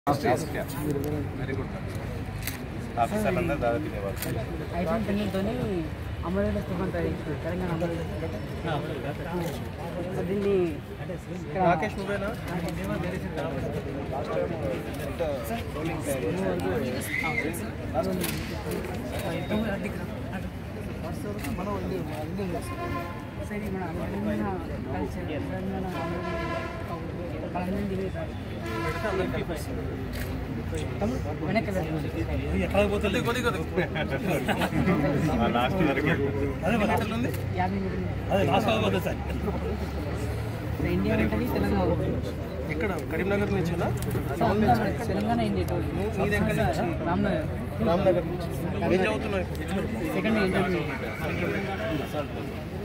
Very good ఆఫీసర్లందరూ దాదాపు తినేవాళ్ళు iPhone పిల్లలతోని అమరవీరుల స్థూపం తయారు చేశారు తెలంగాణ సో దీన్ని ఇక్కడ- రాకేష్ నువ్వేనా సో ఇది మన తెలంగాణ కల్చర్ తెలంగాణ పన్నెండు వెనక్కి లాస్ట్ వరకు యాభై నిమిషాలు సో ఇండియా ఉంటుంది తెలంగాణ ఉంటుంది. ఇక్కడ కరీంనగర్ నుంచి సో అంతా మన తెలంగాణ ఇండియా టోల్ నీది ఎక్కడి నుంచి? రామ్నగర్ రామ్నగర్ నుంచి ఏం చదువుతున్నావు సెకండ్ ఇంటర్వ్యూ